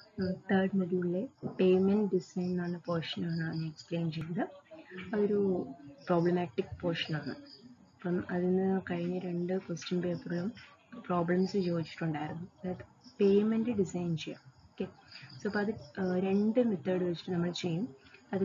third മൊഡ്യൂളിലെ payment design എന്ന് പറഞ്ഞ പോർഷനാണ് ഞാൻ എക്സ്പ്ലെയിൻ ചെയ്തത് അതൊരു പ്രോബ്ലമാറ്റിക് പോർഷനാണ് അപ്പം അതിന് കഴിഞ്ഞ രണ്ട് ക്വസ്റ്റ്യൻ പേപ്പറിലും പ്രോബ്ലംസ് ചോദിച്ചിട്ടുണ്ടായിരുന്നു അതായത് പേയ്മെൻറ്റ് ഡിസൈൻ ചെയ്യാം ഓക്കെ സോ അപ്പോൾ അത് രണ്ട് മെത്തേഡ് വെച്ചിട്ട് നമ്മൾ ചെയ്യും അതിൽ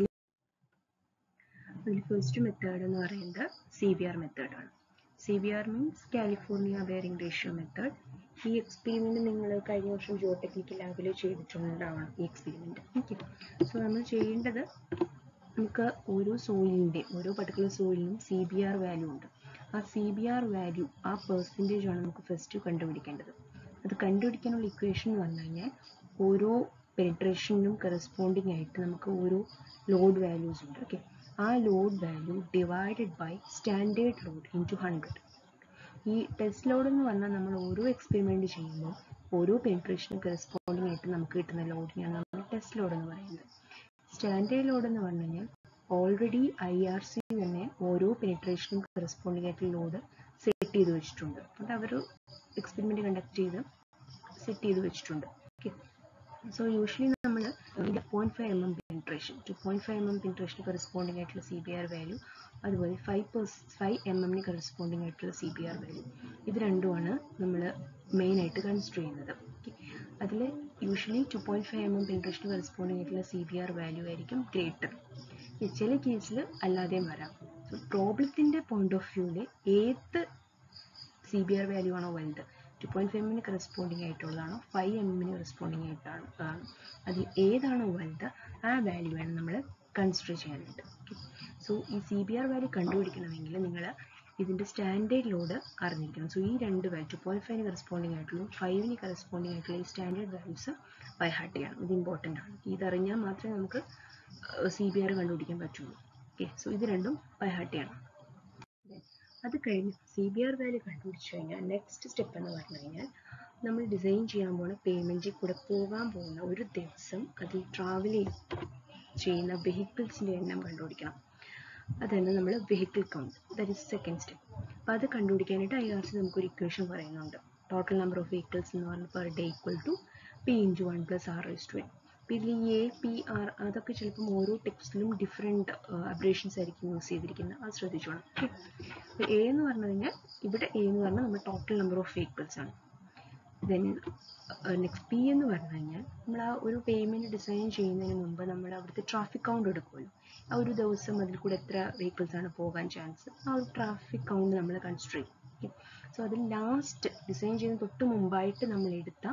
അതിൽ ഫസ്റ്റ് മെത്തേഡ് എന്ന് പറയുന്നത് സി ബി ആർ മെത്തേഡാണ് C B R means California bearing ratio method ഈ എക്സ്പെരിമെൻറ്റ് നിങ്ങൾ കഴിഞ്ഞ വർഷം ജിയോ ടെക്നിക്കൽ ലാബിൽ ചെയ്തിട്ടുണ്ടാവണം ഈ എക്സ്പെരിമെൻറ്റ് ഓക്കെ സോ നമ്മൾ ചെയ്യേണ്ടത് നമുക്ക് ഓരോ സോയിലിൻ്റെ ഓരോ പർട്ടിക്കുലർ സോയിലിനും സി ബി ആർ വാല്യൂ ഉണ്ട് ആ സി ബി ആർ വാല്യൂ ആ പെർസെൻറ്റേജ് ആണ് നമുക്ക് ഫസ്റ്റ് കണ്ടുപിടിക്കേണ്ടത് അത് കണ്ടുപിടിക്കാനുള്ള ഇക്വേഷൻ എന്ന് പറഞ്ഞു കഴിഞ്ഞാൽ ഓരോ പെനിട്രേഷനും കറസ്പോണ്ടിങ് ആയിട്ട് നമുക്ക് ഓരോ ലോഡ് വാല്യൂസ് ഉണ്ട് ഓക്കെ ആ load value divided by standard load into hundred ഈ ടെസ്റ്റ് ലോഡ് എന്ന് പറഞ്ഞാൽ നമ്മൾ ഓരോ എക്സ്പെരിമെൻറ്റ് ചെയ്യുമ്പോൾ ഓരോ പെനിട്രേഷനും കറസ്പോണ്ടിങ് ആയിട്ട് നമുക്ക് കിട്ടുന്ന ലോഡിനെയാണ് നമ്മൾ ടെസ്റ്റ് ലോഡ് എന്ന് പറയുന്നത് സ്റ്റാൻഡേർഡ് ലോഡ് എന്ന് പറഞ്ഞു കഴിഞ്ഞാൽ ഓൾറെഡി ഐ ആർ സി തന്നെ ഓരോ പെനിട്രേഷനും കറസ്പോണ്ടിങ് ആയിട്ടുള്ള ലോഡ് സെറ്റ് ചെയ്ത് വെച്ചിട്ടുണ്ട് അത് അവർ എക്സ്പെരിമെൻറ്റ് കണ്ടക്ട് ചെയ്ത് സെറ്റ് ചെയ്ത് വെച്ചിട്ടുണ്ട് ഓക്കെ സോ യൂഷ്വലി നമ്മൾ point five M M penetration two point five M M penetration corresponding ആയിട്ടുള്ള സി ബി ആർ വാല്യൂ അതുപോലെ ഫൈവ് പേഴ്സ് ഫൈവ് എം എമ്മിന് കറസ്പോണ്ടിങ് ആയിട്ടുള്ള സി ബി ആർ വാല്യൂ ഇത് രണ്ടുമാണ് നമ്മൾ മെയിനായിട്ട് കൺസിഡർ ചെയ്യുന്നത് ഓക്കെ അതിൽ usually two point five M M penetration corresponding ആയിട്ടുള്ള സി ബി ആർ വാല്യൂ ആയിരിക്കും ഗ്രേറ്റർ ചില കേസിൽ അല്ലാതെയും വരാം സോ പ്രോബ്ലത്തിൻ്റെ പോയിന്റ് ഓഫ് വ്യൂവിൽ ഏത് സി ബി ആർ വാല്യൂ ആണോ വലുത് ടു പോയിന്റ് ഫൈവ് എമ്മിന് കറസ്പോണ്ടിങ് ആയിട്ടുള്ളതാണോ ഫൈവ് എമ്മിന് കറസ്പോണ്ടിങ് ആയിട്ടാണ് അതിൽ ഏതാണോ വലുത് ആ വാല്യൂ ആണ് നമ്മൾ കൺസിഡർ ചെയ്യാനായിട്ട് ഓക്കെ സോ ഈ സി ബി ആർ വാല്യൂ കണ്ടുപിടിക്കണമെങ്കിൽ നിങ്ങൾ ഇതിൻ്റെ സ്റ്റാൻഡേർഡ് ലോഡ് അറിഞ്ഞിരിക്കണം സോ ഈ രണ്ട് വാല്യൂ ടു പോയിന്റ് ഫൈവിന് കറസ്പോണ്ടിങ് ആയിട്ടുള്ളൂ ഫൈവിന് കറസ്പോണ്ടിങ് ആയിട്ടുള്ള ഈ സ്റ്റാൻഡേർഡ് വാല്യൂസ് ബൈ ഹാർട്ട് ചെയ്യണം ഇത് ഇമ്പോർട്ടൻ്റ് ആണ് ഇതറിഞ്ഞാൽ മാത്രമേ നമുക്ക് സി ബി ആർ കണ്ടുപിടിക്കാൻ പറ്റുള്ളൂ ഓക്കെ സോ ഇത് രണ്ടും ബൈ ഹാർട്ട് ചെയ്യണം അത് കഴിഞ്ഞ് സി ബി ആർ വാല്യൂ കണ്ടുപിടിച്ച് കഴിഞ്ഞാൽ നെക്സ്റ്റ് സ്റ്റെപ്പ് എന്ന് പറഞ്ഞു കഴിഞ്ഞാൽ നമ്മൾ ഡിസൈൻ ചെയ്യാൻ പോകുന്ന പേയ്മെൻറ്റിൽ കൂടെ പോകാൻ പോകുന്ന ഒരു ദിവസം അതിൽ ട്രാവൽ ചെയ്യുന്ന വെഹിക്കിൾസിൻ്റെ എണ്ണം കണ്ടുപിടിക്കണം അതാണ് നമ്മൾ vehicle count that is second step അപ്പോൾ അത് കണ്ടുപിടിക്കാനായിട്ട് ഐ ആർ സി നമുക്കൊരു ഇക്വേഷൻ പറയുന്നുണ്ട് ടോട്ടൽ നമ്പർ ഓഫ് വെഹിക്കിൾസ് എന്ന് പറഞ്ഞാൽ per day equal to P into one plus R is to N അപ്പോൾ ഇതിൽ എ പി ആർ അതൊക്കെ ചിലപ്പം ഓരോ ടെക്സ്റ്റിലും ഡിഫറെൻറ്റ് അബ്രേഷൻസ് ആയിരിക്കും യൂസ് ചെയ്തിരിക്കുന്നത് അത് ശ്രദ്ധിച്ചോണം ഓക്കെ അപ്പോൾ എ എന്ന് പറഞ്ഞു കഴിഞ്ഞാൽ ഇവിടെ എ എന്ന് പറഞ്ഞാൽ നമ്മുടെ ടോട്ടൽ നമ്പർ ഓഫ് വെഹിക്കിൾസ് ആണ് ദെൻ നെക്സ്റ്റ് പി എന്ന് പറഞ്ഞു കഴിഞ്ഞാൽ നമ്മൾ ആ ഒരു പേയ്മെൻറ്റ് ഡിസൈൻ ചെയ്യുന്നതിന് മുമ്പ് നമ്മൾ അവിടുത്തെ ട്രാഫിക് കൗണ്ട് എടുക്കുമല്ലോ ആ ഒരു ദിവസം അതിൽ കൂടെ എത്ര വെഹിക്കിൾസ് ആണ് പോകാൻ ചാൻസ് ആ ഒരു ട്രാഫിക് കൗണ്ട് നമ്മൾ കൺസിഡർ ചെയ്യും ഓക്കെ സോ അതിൽ ലാസ്റ്റ് ഡിസൈൻ ചെയ്യുന്ന തൊട്ട് മുമ്പായിട്ട് നമ്മൾ എടുത്ത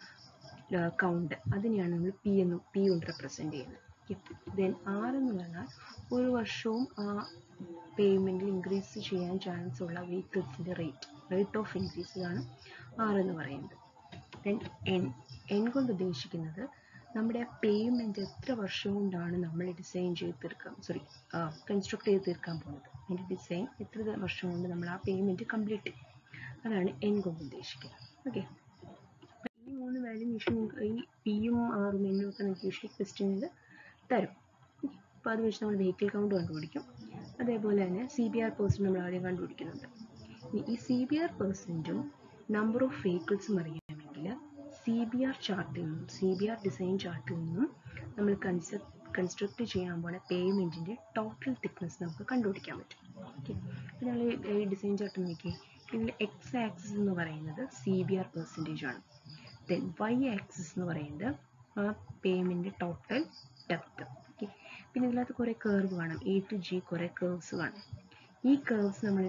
കൗണ്ട് അതിനെയാണ് നമ്മൾ പി എന്ന് പി കൊണ്ട് റെപ്രസെൻറ്റ് ചെയ്യുന്നത് ദെൻ ആർ എന്ന് പറഞ്ഞാൽ ഒരു വർഷവും ആ പേയ്മെൻറ്റിൽ ഇൻക്രീസ് ചെയ്യാൻ ചാൻസ് ഉള്ള വെഹിക്കിൾസിൻ്റെ റേറ്റ് റേറ്റ് ഓഫ് ഇൻക്രീസ് ആണ് ആർ എന്ന് പറയുന്നത് ദെൻ എൻ എൻ കൊണ്ട് ഉദ്ദേശിക്കുന്നത് നമ്മുടെ ആ പേയ്മെൻറ്റ് എത്ര വർഷം കൊണ്ടാണ് നമ്മൾ ഡിസൈൻ ചെയ്ത് തീർക്കാം സോറി കൺസ്ട്രക്ട് ചെയ്ത് തീർക്കാൻ പോകുന്നത് അതിൻ്റെ ഡിസൈൻ എത്ര വർഷം കൊണ്ട് നമ്മൾ ആ പേയ്മെൻറ്റ് കംപ്ലീറ്റ് ചെയ്യും അതാണ് എൻ കൊണ്ട് ഉദ്ദേശിക്കുന്നത് ഓക്കെ ഈ മൂന്ന് വാല്യൂ യൂഷ്വലി ഈ പിയും ആറും എന്നും ഒക്കെ നമുക്ക് യൂഷ്വലി ക്വസ്റ്റ്യനിൽ തരും അപ്പോൾ അത് വെച്ച് നമ്മൾ വെഹിക്കിൾ കൗണ്ട് കണ്ടുപിടിക്കും അതേപോലെ തന്നെ സി ബി ആർ പേഴ്സൻറ്റ് നമ്മൾ ആദ്യം കണ്ടുപിടിക്കുന്നുണ്ട് ഈ സി ബി ആർ പേഴ്സൻറ്റും നമ്പർ ഓഫ് വെഹിക്കിൾസും അറിയണമെങ്കിൽ സി ബി ആർ ചാർട്ടിൽ നിന്നും സി ബി ആർ ഡിസൈൻ ചാർട്ടിൽ നിന്നും നമ്മൾ കൺസെപ്റ്റ് കൺസ്ട്രക്ട് ചെയ്യാൻ പോണ പേയ്മെൻറ്റിൻ്റെ ടോട്ടൽ തിക്നെസ് നമുക്ക് കണ്ടുപിടിക്കാൻ പറ്റും ഓക്കെ അപ്പോൾ നമ്മൾ ഈ ഡിസൈൻ ചാർട്ട് നോക്കി ഇതിൽ എക്സ് ആക്സിസ് എന്ന് പറയുന്നത് സി ബി ആർ പെർസെൻറ്റേജ് ആണ് ദെൻ വൈ ആക്സിസ് എന്ന് പറയുന്നത് ആ പേയ്മെൻറ്റ് ടോട്ടൽ ഡെപ്ത് ഓക്കെ പിന്നെ ഇതിനകത്ത് കുറേ കേർവ് കാണാം എ ടു ജി കുറേ കേർവ്സ് കാണാം ഈ കേർവ്സ് നമ്മൾ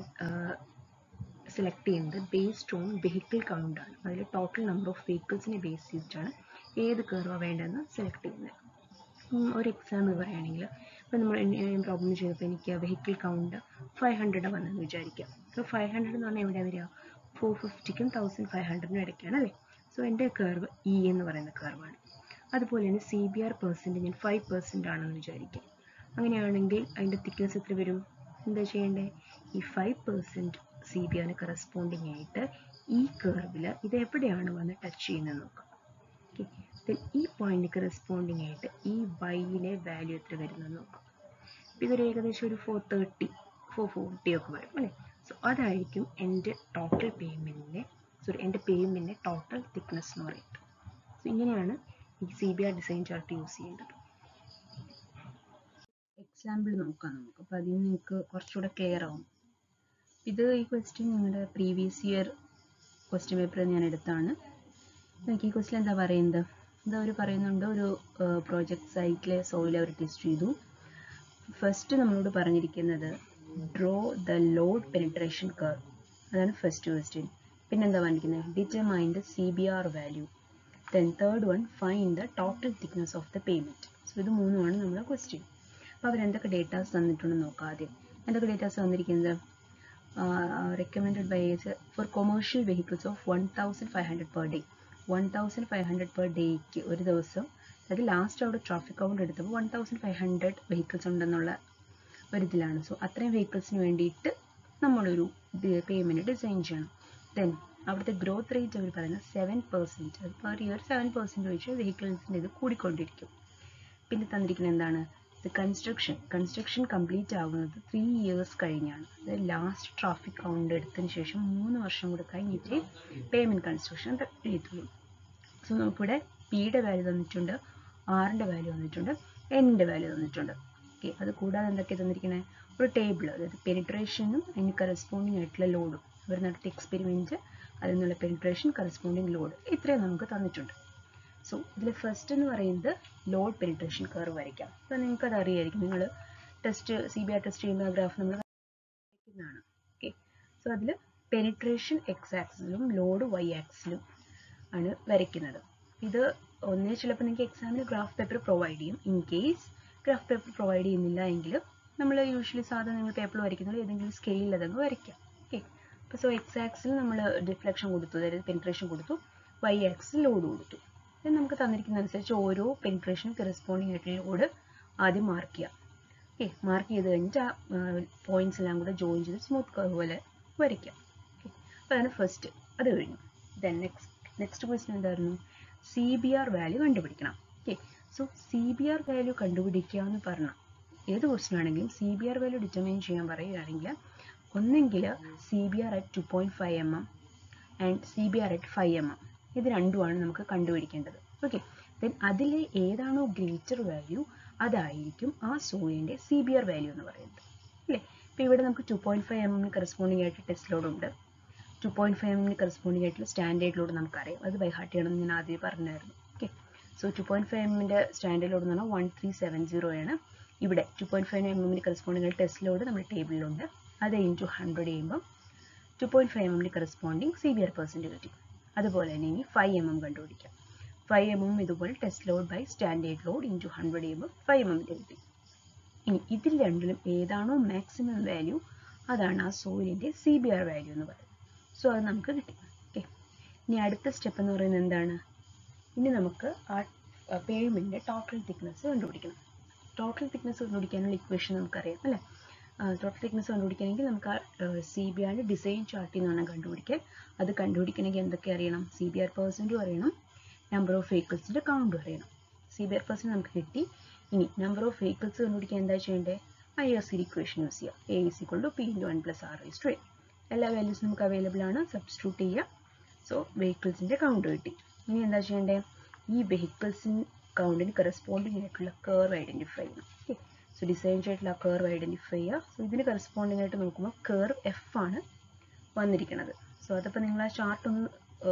സെലക്ട് ചെയ്യുന്നത് ബേസ്ഡ് ഓൺ വെഹിക്കിൾ കൗണ്ട് ആണ് അതിൽ ടോട്ടൽ നമ്പർ ഓഫ് വെഹിക്കിൾസിനെ ബേസ് ചെയ്തിട്ടാണ് ഏത് കേർവാണ് വേണ്ടതെന്ന് സെലക്ട് ചെയ്യുന്നത് ഒരു എക്സാമ്പിൾ പറയുകയാണെങ്കിൽ ഇപ്പോൾ നമ്മൾ പ്രോബ്ലം ചെയ്തപ്പോൾ എനിക്ക് വെഹിക്കിൾ കൗണ്ട് ഫൈവ് ഹൺഡ്രഡ് വന്നെന്ന് വിചാരിക്കാം അപ്പോൾ ഫൈവ് ഹൺഡ്രഡ് എന്ന് പറഞ്ഞാൽ എവിടെ വരിക ഫോർ ഫിഫ്റ്റിക്കും തൗസൻഡ് ഫൈവ് ഹൺഡ്രഡിനും ഇടയ്ക്കാണ് അല്ലേ സോ എൻ്റെ കർവ് ഇ എന്ന് പറയുന്ന കർവാണ് അതുപോലെ തന്നെ സി ബി ആർ പെർസെൻറ്റ് ഞാൻ ഫൈവ് പെർസെൻ്റ് ആണെന്ന് വിചാരിക്കാം അങ്ങനെയാണെങ്കിൽ അതിൻ്റെ തിക്നെസ് എത്ര വരും എന്താ ചെയ്യേണ്ടത് ഈ ഫൈവ് പെർസെൻറ്റ് സി ബി ആറിന് കറസ്പോണ്ടിങ് ആയിട്ട് ഈ കർവിൽ ഇത് എവിടെയാണ് വന്ന് ടച്ച് ചെയ്യുന്നത് നോക്കാം ഓക്കെ ദെൻ ഈ പോയിന്റ് കറസ്പോണ്ടിങ് ആയിട്ട് ഈ വൈയിലെ വാല്യൂ എത്ര വരുന്നത് നോക്കാം ഇതൊരു ഏകദേശം ഒരു ഫോർ തേർട്ടി ഫോർ ഫോർട്ടി ഒക്കെ വരും അല്ലേ സോ അതായിരിക്കും എൻ്റെ ടോട്ടൽ പേയ്മെൻറ്റിൻ്റെ സോറി എൻ്റെ പേയ്മെൻറ്റിൻ്റെ ടോട്ടൽ തിക്നെസ് എന്ന് പറയുന്നത് സോ ഇങ്ങനെയാണ് ഈ C B R design chart use ചെയ്യേണ്ടത് എക്സാമ്പിൾ നോക്കാം നമുക്ക് അപ്പോൾ അതിൽ നിങ്ങൾക്ക് കുറച്ചുകൂടെ ക്ലിയർ ആവും ഇത് ഈ ക്വസ്റ്റ്യൻ നിങ്ങളുടെ പ്രീവിയസ് ഇയർ ക്വസ്റ്റ്യൻ പേപ്പർ ഞാൻ എടുത്താണ് നോക്കി ഈ ക്വസ്റ്റ്യൻ എന്താ പറയുന്നത് ഇത് അവർ പറയുന്നുണ്ട് ഒരു പ്രോജക്റ്റ് സൈറ്റിലെ സോയിൽ അവർ ടെസ്റ്റ് ചെയ്തു ഫസ്റ്റ് നമ്മളോട് പറഞ്ഞിരിക്കുന്നത് draw the load penetration curve അതാണ് ഫസ്റ്റ് ക്വസ്റ്റ്യൻ പിന്നെന്താ പറഞ്ഞിരിക്കുന്നത് determine the C B R value then third one fine the total thickness of the payment so ഇത് മൂന്നുമാണ് നമ്മുടെ ക്വസ്റ്റ്യൻ അപ്പോൾ അവരെന്തൊക്കെ ഡേറ്റാസ് തന്നിട്ടുണ്ടെന്ന് നോക്കാം ആദ്യം എന്തൊക്കെ ഡേറ്റാസ് തന്നിരിക്കുന്നത് recommended by for commercial vehicles of one thousand five hundred per day one thousand five hundred per ഡേക്ക് ഒരു ദിവസം അതായത് ലാസ്റ്റ് അവിടെ ട്രാഫിക് കൗണ്ട് എടുത്തപ്പോൾ one thousand five hundred vehicles ഉണ്ടെന്നുള്ള ഒരിതിലാണ് സോ അത്രയും വെഹിക്കിൾസിന് വേണ്ടിയിട്ട് നമ്മളൊരു പേയ്മെൻറ്റ് ഡിസൈൻ ചെയ്യണം ദെൻ അവിടുത്തെ ഗ്രോത്ത് റേറ്റ് അവർ പറയുന്നത് സെവൻ പെർസെൻറ്റ് അത് പെർ ഇയർ സെവൻ പെർസെൻറ്റ് വെച്ച് വെഹിക്കിൾസിൻ്റെ ഇത് കൂടിക്കൊണ്ടിരിക്കും പിന്നെ തന്നിരിക്കുന്നത് എന്താണ് ഇത് കൺസ്ട്രക്ഷൻ കൺസ്ട്രക്ഷൻ കംപ്ലീറ്റ് ആവുന്നത് ത്രീ ഇയേഴ്സ് കഴിഞ്ഞാണ് അതായത് ലാസ്റ്റ് ട്രാഫിക് കൗണ്ട് എടുത്തതിന് ശേഷം മൂന്ന് വർഷം കൂടെ കഴിഞ്ഞിട്ട് പേയ്മെൻറ്റ് കൺസ്ട്രക്ഷൻ എഴുതുള്ളൂ സോ നമുക്കിവിടെ പിയുടെ വാല്യൂ തന്നിട്ടുണ്ട് ആറിൻ്റെ വാല്യൂ തന്നിട്ടുണ്ട് എന്നിൻ്റെ വാല്യൂ തന്നിട്ടുണ്ട് ഓക്കെ അത് കൂടാതെ എന്തൊക്കെ തന്നിരിക്കുന്നത് ഒരു ടേബിൾ അതായത് പെനിട്രേഷനും അതിന് കറസ്പോണ്ടിങ് ആയിട്ടുള്ള ലോഡും അവർ നടത്തിയ എക്സ്പെരിമെൻറ്റ് അതിൽ നിന്നുള്ള പെനിട്രേഷൻ കറസ്പോണ്ടിങ് ലോഡ് ഇത്രയും നമുക്ക് തന്നിട്ടുണ്ട് സോ ഇതിൽ ഫസ്റ്റ് എന്ന് പറയുന്നത് ലോഡ് പെനിട്രേഷൻ കർവ് വരയ്ക്കാം അപ്പോൾ നിങ്ങൾക്ക് അത് അറിയായിരിക്കും നിങ്ങൾ test C B R test ചെയ്യുന്ന ഗ്രാഫ് നമ്മൾ വരയ്ക്കുന്നതാണ് ഓക്കെ സോ അതിൽ പെനിട്രേഷൻ എക്സ് ആക്സിലും ലോഡ് വൈ ആക്സിലും ആണ് വരയ്ക്കുന്നത് ഇത് ഒന്നേ ചിലപ്പോൾ നിങ്ങൾക്ക് എക്സാമിന് ഗ്രാഫ് പേപ്പർ പ്രൊവൈഡ് ചെയ്യും in case graph paper provide ചെയ്യുന്നില്ല എങ്കിൽ നമ്മൾ യൂഷ്വലി സാധാരണ നിങ്ങൾ പേപ്പർ വരയ്ക്കുന്നത് ഏതെങ്കിലും സ്കെയിലിൽ അതങ്ങ് വരയ്ക്കാം ഓക്കെ അപ്പോൾ സോ എക്സ് ആക്സിൽ നമ്മൾ ഡിഫ്ലക്ഷൻ കൊടുത്തു അതായത് പെനിട്രേഷൻ കൊടുത്തു വൈ ആക്സിൽ ലോഡ് കൊടുത്തു ഇത് നമുക്ക് തന്നിരിക്കുന്ന അനുസരിച്ച് ഓരോ പെനിട്രേഷനും കറസ്പോണ്ടിങ് ആയിട്ടുള്ള ലോഡ് ആദ്യം മാർക്ക് ചെയ്യാം ഓക്കെ മാർക്ക് ചെയ്ത് കഴിഞ്ഞിട്ട് ആ പോയിന്റ്സ് എല്ലാം കൂടെ ജോയിൻ ചെയ്ത് സ്മൂത്ത് കർവ് പോലെ വരയ്ക്കാം ഓക്കെ അപ്പോൾ അതാണ് ഫസ്റ്റ് അത് കഴിഞ്ഞു ദെൻ നെക്സ്റ്റ് നെക്സ്റ്റ് ക്വസ്റ്റ്യൻ എന്തായിരുന്നു സി ബി ആർ വാല്യൂ കണ്ടുപിടിക്കണം okay so C B R value കണ്ടുപിടിക്കുക എന്ന് പറഞ്ഞാൽ ഏത് ക്വസ്റ്റ്യൻ ആണെങ്കിലും C B R value determine ചെയ്യാൻ പറയുകയാണെങ്കിൽ ഒന്നെങ്കിൽ C B R at two point five M M and C B R at five M M ഇത് രണ്ടുമാണ് നമുക്ക് കണ്ടുപിടിക്കേണ്ടത് ഓക്കെ ദെൻ അതിൽ ഏതാണോ ഗ്രേറ്റർ വാല്യൂ അതായിരിക്കും ആ സോയിലിൻ്റെ സി ബി ആർ വാല്യൂ എന്ന് പറയുന്നത് അല്ലേ ഇപ്പോൾ ഇവിടെ നമുക്ക് ടു പോയിൻറ്റ് ഫൈവ് എം എമ്മിന് കറസ്പോണ്ടിങ് ആയിട്ട് ടെസ്റ്റ് ലോഡ് ഉണ്ട് ടു പോയിൻറ്റ് ഫൈവ് എമ്മിന് കറസ്പോണ്ടിങ് ആയിട്ടുള്ള സ്റ്റാൻഡേർഡ് ലോഡ് നമുക്കറിയാം അത് ബൈ ഹാർട്ട് ചെയ്യണമെന്ന് ഞാൻ ആദ്യം പറഞ്ഞായിരുന്നു okay so two point five എമ്മിൻ്റെ സ്റ്റാൻഡേർഡ് ലോഡ് എന്ന് പറഞ്ഞാൽ വൺ ത്രീ സെവൻ സീറോ ആണ് ഇവിടെ ടു പോയിൻറ്റ് ഫൈവ് എം എമ്മിന് കറസ്പോണ്ടിങ് ആയിട്ട് ടെസ്റ്റ് ലോഡ് നമ്മുടെ ടേബിളിലുണ്ട് അത് ഇൻറ്റു ഹൺഡ്രഡ് ചെയ്യുമ്പം ടു പോയിൻറ്റ് ഫൈവ് എമ്മിന് corresponding C B R percent കിട്ടി അതുപോലെ തന്നെ ഇനി ഫൈവ് എം എം കണ്ടുപിടിക്കാം ഫൈവ് എം എം ഇതുപോലെ test load by standard load into hundred ചെയ്യുമ്പോൾ ഫൈവ് എം എമ്മിൻ്റെ കിട്ടി ഇനി ഇതിൽ രണ്ടിലും ഏതാണോ മാക്സിമം വാല്യൂ അതാണ് ആ സോയിലിൻ്റെ സി ബി ആർ വാല്യൂ എന്ന് പറയുന്നത് സോ അത് നമുക്ക് കിട്ടി ഓക്കെ ഇനി അടുത്ത സ്റ്റെപ്പ് എന്ന് പറയുന്നത് എന്താണ് ഇനി നമുക്ക് ആ പേയ്മെൻറ്റിൻ്റെ ടോട്ടൽ തിക്നെസ് കണ്ടുപിടിക്കണം ടോട്ടൽ തിക്നെസ് കണ്ടുപിടിക്കാനുള്ള ഇക്വേഷൻ നമുക്കറിയാം അല്ലേ ടോട്ടൽ തിക്നെസ് കണ്ടുപിടിക്കണമെങ്കിൽ നമുക്ക് ആ സി ബി ആറിൻ്റെ ഡിസൈൻ ചാർട്ടിൽ നിന്ന് വേണം കണ്ടുപിടിക്കാൻ അത് കണ്ടുപിടിക്കണമെങ്കിൽ എന്തൊക്കെ അറിയണം സി ബി ആർ പെർസെൻറ്റും അറിയണം നമ്പർ ഓഫ് വെഹിക്കിൾസിൻ്റെ കൗണ്ടും അറിയണം സി ബി ആർ പെർസെൻറ്റ് നമുക്ക് കിട്ടി ഇനി നമ്പർ ഓഫ് വെഹിക്കിൾസ് കണ്ടുപിടിക്കാൻ എന്താ ചെയ്യേണ്ടത് I R C equation use ചെയ്യാം A is equal to P into one plus R is to A എല്ലാ വാല്യൂസും നമുക്ക് അവൈലബിൾ ആണ് സബ്സ്റ്റിറ്റ്യൂട്ട് ചെയ്യാം സോ വെഹിക്കിൾസിൻ്റെ കൗണ്ട് കിട്ടി ഇനി എന്താ ചെയ്യേണ്ടത് ഈ വെഹിക്കിൾസിൻ കൗണ്ടിന് കറസ്പോണ്ടിങ് ആയിട്ടുള്ള കേർവ് ഐഡൻറ്റിഫൈ ചെയ്യണം ഓക്കെ സോ ഡിസൈൻ ആയിട്ടുള്ള ആ കേർവ് ഐഡൻറ്റിഫൈ ചെയ്യുക സോ ഇതിന് കറസ്പോണ്ടിങ് ആയിട്ട് നോക്കുമ്പോൾ കേർവ് എഫ് ആണ് വന്നിരിക്കുന്നത് സോ അതപ്പോൾ നിങ്ങൾ ആ ചാർട്ട് ഒന്ന്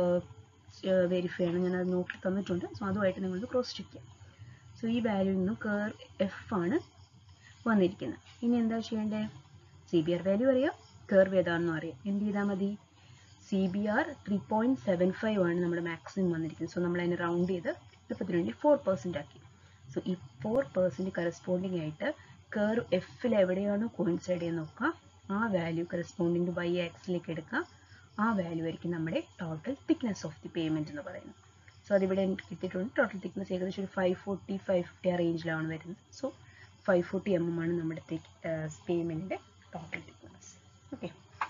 വെരിഫൈ ചെയ്യണം ഞാൻ അത് നോക്കി തന്നിട്ടുണ്ട് സോ അതുമായിട്ട് നിങ്ങളത് ക്രോസ് ചെക്ക് ചെയ്യാം സോ ഈ വാല്യൂയിൽ നിന്നും കേർവ് എഫ് ആണ് വന്നിരിക്കുന്നത് ഇനി എന്താ ചെയ്യേണ്ടത് സി ബി ആർ വാല്യൂ അറിയാം കേർവ് ഏതാണെന്നും അറിയാം എന്ത് ചെയ്താൽ മതി C B R three point seven five ആണ് നമ്മുടെ മാക്സിമം വന്നിരിക്കുന്നത് സോ നമ്മൾ അതിനെ റൗണ്ട് ചെയ്ത് എളുപ്പത്തിന് വേണ്ടി ഫോർ പെർസെൻ്റ് ആക്കി സോ ഈ ഫോർ പെർസെൻറ്റ് കറസ്പോണ്ടിങ് ആയിട്ട് കേർവ് എഫിൽ എവിടെയാണോ കോയിൻസൈഡ് ചെയ്യാൻ നോക്കുക ആ വാല്യൂ കറസ്പോണ്ടിങ് ടു വൈ ആക്സിലേക്ക് എടുക്കുക ആ വാല്യൂ ആയിരിക്കും നമ്മുടെ total thickness of the payment എന്ന് പറയുന്നത് സോ അതിവിടെ എനിക്ക് കിട്ടിയിട്ടുണ്ട് ടോട്ടൽ തിക്നെസ് ഏകദേശം ഒരു ഫൈവ് ഫോർട്ടി ഫൈവ് ഫിഫ്റ്റി ആ റേഞ്ചിലാണ് വരുന്നത് so five forty M M ആണ് നമ്മുടെ പേയ്മെൻറ്റിൻ്റെ ടോട്ടൽ തിക്നെസ് ഓക്കെ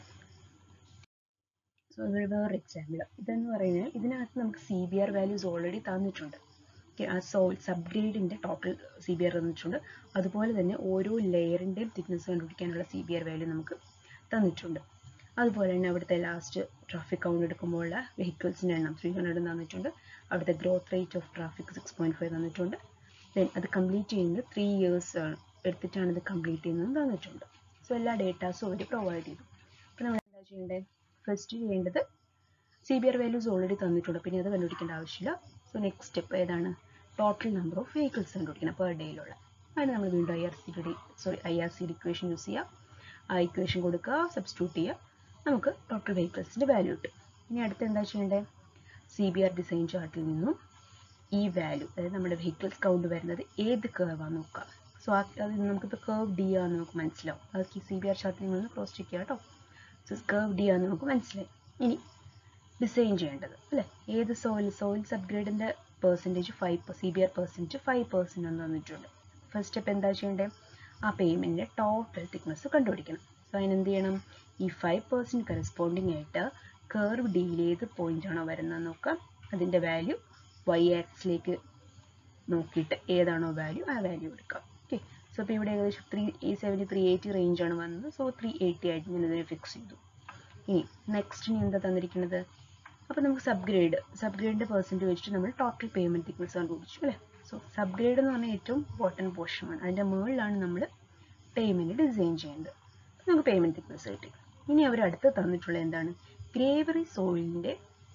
സോ അതൊരു വേറൊരു എക്സാമ്പിൾ ഇതെന്ന് പറയുന്നത് ഇതിനകത്ത് നമുക്ക് C B R values already തന്നിട്ടുണ്ട് ഓക്കെ ആ സോ സബ് ഗ്രേഡിൻ്റെ ടോട്ടൽ സി ബി ആർ തന്നിട്ടുണ്ട് അതുപോലെ തന്നെ ഓരോ ലെയറിൻ്റെയും തിക്നെസ് കണ്ടുപിടിക്കാനുള്ള സി ബി ആർ വാല്യൂ നമുക്ക് തന്നിട്ടുണ്ട് അതുപോലെ തന്നെ അവിടുത്തെ ലാസ്റ്റ് ട്രാഫിക് കൗണ്ട് എടുക്കുമ്പോഴുള്ള വെഹിക്കിൾസിൻ്റെ എണ്ണം ത്രീ ഹൺഡ്രഡ് തന്നിട്ടുണ്ട് അവിടുത്തെ growth rate of traffic six point five തന്നിട്ടുണ്ട് ദെൻ അത് കംപ്ലീറ്റ് ചെയ്യുന്നത് ത്രീ ഇയേഴ്സ് എടുത്തിട്ടാണ് ഇത് കംപ്ലീറ്റ് ചെയ്യുന്നത് തന്നിട്ടുണ്ട് സോ എല്ലാ ഡേറ്റാസും അവർ പ്രൊവൈഡ് ചെയ്തു അപ്പോൾ നമ്മൾ എന്താ ചെയ്യേണ്ടത് ഫസ്റ്റ് ചെയ്യേണ്ടത് C B R values already തന്നിട്ടുണ്ട് പിന്നെ അത് കണ്ടുപിടിക്കേണ്ട ആവശ്യമില്ല സോ നെക്സ്റ്റ് സ്റ്റെപ്പ് ഏതാണ് ടോട്ടൽ നമ്പർ ഓഫ് വെഹിക്കിൾസ് കണ്ടുപിടിക്കണം പെർ ഡേയിലുള്ള അതിന് നമ്മൾ വീണ്ടും I R C D sorry I R C D equation use ചെയ്യുക ആ ഇക്വേഷൻ കൊടുക്കുക സബ്സ്റ്റിറ്റ്യൂട്ട് ചെയ്യുക നമുക്ക് ടോട്ടൽ വെഹിക്കിൾസിൻ്റെ വാല്യൂ കിട്ടും ഇനി അടുത്ത് എന്താ ചെയ്യേണ്ടത് സി ബി ആർ ഡിസൈൻ ചാർട്ടിൽ നിന്നും ഈ വാല്യൂ അതായത് നമ്മുടെ വെഹിക്കിൾസ് കൗണ്ട് വരുന്നത് ഏത് കേർവാന്ന് നോക്കുക സോ അത് നമുക്കിപ്പോൾ കേർവ് ഡി ആണെന്ന് നമുക്ക് മനസ്സിലാവും അത് സി ബി ആർ ചാർട്ടിൽ നിന്ന് ക്രോസ് ചെക്ക് ചെയ്യാം കേട്ടോ സോ കേർവ് ഡി ആണെന്ന് നമുക്ക് മനസ്സിലായി ഇനി ഡിസൈൻ ചെയ്യേണ്ടത് അല്ലേ ഏത് സോയിൽ സോയിൽ സബ്ഗ്രേഡിൻ്റെ percentage five C B R percentage five percent എന്ന് തന്നിട്ടുണ്ട് ഫസ്റ്റ് സ്റ്റെപ്പ് എന്താ ചെയ്യേണ്ടത് ആ പേയ്മെൻറ്റിൻ്റെ ടോട്ടൽ തിക്നെസ് കണ്ടുപിടിക്കണം സോ അതിന് എന്ത് ചെയ്യണം ഈ ഫൈവ് പെർസെൻറ്റ് കറസ്പോണ്ടിങ് ആയിട്ട് കേർവ് ഡിയിൽ ഏത് പോയിന്റ് ആണോ വരുന്നത് നോക്കാം അതിൻ്റെ വാല്യൂ വൈ ആക്സിലേക്ക് നോക്കിയിട്ട് ഏതാണോ വാല്യൂ ആ വാല്യൂ എടുക്കാം ഓക്കെ സോ ഇപ്പോൾ ഇവിടെ ഏകദേശം ത്രീ ഈ സെവൻറ്റി ത്രീ എയ്റ്റി റേഞ്ചാണ് വന്നത് സോ ത്രീ എയ്റ്റി ആയിട്ട് ഞാൻ ഇതിനെ ഫിക്സ് ചെയ്തു ഇനി നെക്സ്റ്റ് ഇനി എന്താ തന്നിരിക്കുന്നത് അപ്പോൾ നമുക്ക് സബ്ഗ്രേഡ് സബ്ഗ്രേഡിൻ്റെ പെർസെൻറ്റ് വെച്ചിട്ട് നമ്മൾ ടോട്ടൽ പേയ്മെൻറ്റ് തിക്നെസ് കണ്ടുപിടിച്ചു അല്ലേ സോ സബ്ഗ്രേഡ് എന്ന് പറഞ്ഞാൽ ഏറ്റവും ഇമ്പോർട്ടൻറ്റ് പോർഷനാണ് അതിൻ്റെ മുകളിലാണ് നമ്മൾ പേയ്മെൻറ്റ് ഡിസൈൻ ചെയ്യേണ്ടത് നമുക്ക് പേയ്മെൻറ്റ് തിക്നെസ് കിട്ടി ഇനി അവർ അടുത്ത് തന്നിട്ടുള്ള എന്താണ് ഗ്രേവറി സോയിലിൻ്റെ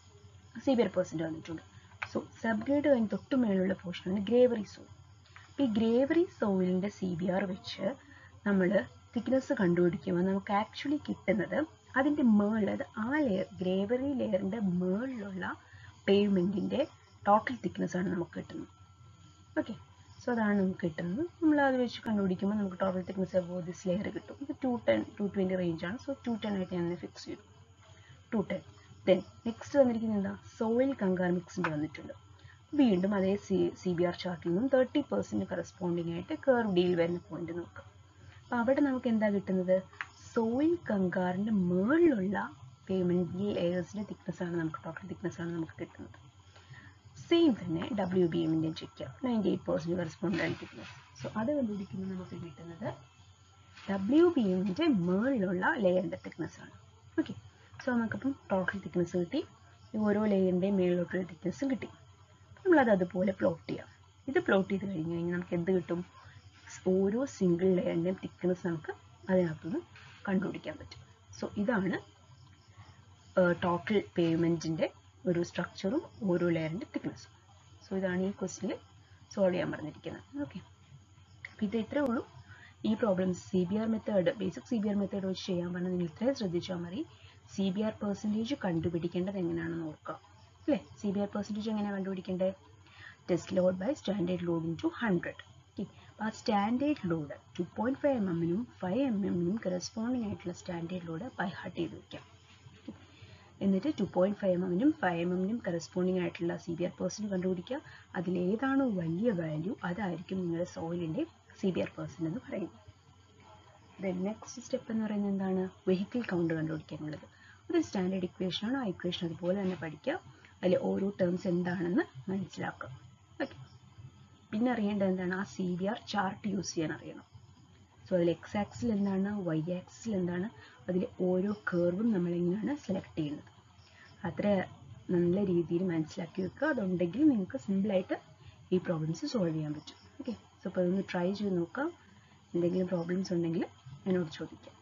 സി ബി ആർ പെർസെൻറ്റ് തന്നിട്ടുണ്ട് സോ സബ്ഗ്രേഡ് കഴിഞ്ഞ് തൊട്ട് മേലുള്ള പോർഷനാണ് ഗ്രേവറി സോയിൽ അപ്പോൾ ഈ ഗ്രേവറി സോയിലിൻ്റെ സി ബി ആർ വെച്ച് നമ്മൾ തിക്നെസ് കണ്ടുപിടിക്കുമ്പോൾ നമുക്ക് ആക്ച്വലി കിട്ടുന്നത് അതിൻ്റെ മേളിൽ അത് ആ ലെയർ ഗ്രേവറി ലെയറിൻ്റെ മേളിലുള്ള പേയ്മെൻറ്റിൻ്റെ ടോട്ടൽ തിക്നെസ് ആണ് നമുക്ക് കിട്ടുന്നത് ഓക്കെ സോ അതാണ് നമുക്ക് കിട്ടുന്നത് നമ്മൾ അത് വെച്ച് കണ്ടുപിടിക്കുമ്പോൾ നമുക്ക് total thickness above this layer കിട്ടും ഇത് ടു ടെൻ ടു ട്വൻറ്റി റേഞ്ചാണ് സോ ടു ടെൻ ആയിട്ട് ഞാൻ ഫിക്സ് ചെയ്തു ടു ടെൻ ദെൻ നെക്സ്റ്റ് വന്നിരിക്കുന്നത് എന്താ സോയിൽ കങ്കാർ മിക്സിൻ്റെ വന്നിട്ടുണ്ട് വീണ്ടും അതേ സി സി ബി ആർ ചാർട്ടിൽ നിന്നും തേർട്ടി പെർസെൻറ്റ് കറസ്പോണ്ടിങ് ആയിട്ട് കർവ് ഡിയിൽ വരുന്ന പോയിന്റ് നോക്കാം അപ്പോൾ അവിടെ നമുക്ക് എന്താ കിട്ടുന്നത് സോയിൽ കങ്കാറിൻ്റെ മുകളിലുള്ള പേയ്മെൻറ്റ് ലെയേഴ്സിൻ്റെ തിക്നെസ് ആണ് നമുക്ക് ടോട്ടൽ തിക്നെസ് ആണ് നമുക്ക് കിട്ടുന്നത് സെയിം തന്നെ ഡബ്ല്യു ബി എമ്മിൻ്റെ ചെക്ക് ചെയ്യാം നയൻറ്റി എയ്റ്റ് പെർസെൻറ്റ് കറസ്പോണ്ട് ആയി തിക്നെസ് സോ അത് കണ്ടുപിടിക്കുമ്പോൾ നമുക്ക് കിട്ടുന്നത് ഡബ്ല്യു ബി എമ്മിൻ്റെ മുകളിലുള്ള ലെയറിൻ്റെ തിക്നെസ് ആണ് ഓക്കെ സോ നമുക്കപ്പം ടോട്ടൽ തിക്നെസ് കിട്ടി ഓരോ ലെയറിൻ്റെയും മേളിലോട്ടുള്ള തിക്നെസ്സും കിട്ടി നമ്മളത് അതുപോലെ പ്ലോട്ട് ചെയ്യാം ഇത് പ്ലോട്ട് ചെയ്ത് കഴിഞ്ഞ് കഴിഞ്ഞാൽ നമുക്ക് എന്ത് കിട്ടും ഓരോ സിംഗിൾ ലെയറിൻ്റെയും തിക്നെസ് നമുക്ക് അതിനകത്തുനിന്ന് കണ്ടുപിടിക്കാൻ പറ്റും സോ ഇതാണ് ടോട്ടൽ പേയ്മെൻറ്റിൻ്റെ ഒരു സ്ട്രക്ചറും ഓരോ ലെയറിൻ്റെ തിക്നെസ്സും സോ ഇതാണ് ഈ ക്വസ്റ്റിനിൽ സോൾവ് ചെയ്യാൻ പറഞ്ഞിരിക്കുന്നത് ഓക്കെ അപ്പോൾ ഇത് ഇത്രേ ഉള്ളൂ ഈ problems C B R method basic C B R method വെച്ച് ചെയ്യാൻ പറഞ്ഞാൽ നിങ്ങൾ ഇത്രയും ശ്രദ്ധിച്ചാൽ മതി സി ബി ആർ പെർസെൻറ്റേജ് കണ്ടുപിടിക്കേണ്ടത് എങ്ങനെയാണെന്ന് ഓർക്കുക അല്ലേ സി ബി ആർ പെർസെൻറ്റേജ് എങ്ങനെയാണ് കണ്ടുപിടിക്കേണ്ടത് test load by standard load into hundred okay അപ്പോൾ ആ standard load two point five M എമ്മിനും ഫൈവ് എം എമ്മിനും കറസ്പോണ്ടിങ് ആയിട്ടുള്ള സ്റ്റാൻഡേർഡ് ലോഡ് ബൈ ഹാർട്ട് ചെയ്ത് വയ്ക്കാം എന്നിട്ട് ടു പോയിൻറ്റ് ഫൈവ് എം എമ്മിനും ഫൈവ് എം എമ്മിനും കറസ്പോണ്ടിങ് ആയിട്ടുള്ള സി ബി ആർ പേഴ്സൻറ്റ് കണ്ടുപിടിക്കുക അതിലേതാണോ വലിയ വാല്യൂ അതായിരിക്കും നിങ്ങളുടെ സോയിലിൻ്റെ സി ബി ആർ പേഴ്സൻ്റ് എന്ന് പറയുന്നത് ദെൻ നെക്സ്റ്റ് സ്റ്റെപ്പ് എന്ന് പറയുന്നത് എന്താണ് വെഹിക്കിൾ കൗണ്ട് കണ്ടുപിടിക്കാനുള്ളത് ഒരു സ്റ്റാൻഡേർഡ് ഇക്വേഷനാണ് ആ ഇക്വേഷൻ അതുപോലെ തന്നെ പഠിക്കുക അതിൽ ഓരോ ടേംസ് എന്താണെന്ന് മനസ്സിലാക്കുക ഓക്കെ പിന്നെ അറിയേണ്ടത് എന്താണ് ആ C B R chart use ചെയ്യാൻ അറിയണം സോ അതിൽ എക്സ് ആക്സിൽ എന്താണ് വൈ ആക്സിൽ എന്താണ് അതിൽ ഓരോ കേർവും നമ്മളെങ്ങനെയാണ് സെലക്ട് ചെയ്യുന്നത് അത്ര നല്ല രീതിയിൽ മനസ്സിലാക്കി വെക്കുക അതുണ്ടെങ്കിൽ നിങ്ങൾക്ക് സിമ്പിളായിട്ട് ഈ പ്രോബ്ലംസ് സോൾവ് ചെയ്യാൻ പറ്റും ഓക്കെ സോ അപ്പോൾ അതൊന്ന് ട്രൈ ചെയ്ത് നോക്കാം എന്തെങ്കിലും പ്രോബ്ലംസ് ഉണ്ടെങ്കിൽ എന്നോട് ചോദിക്കാം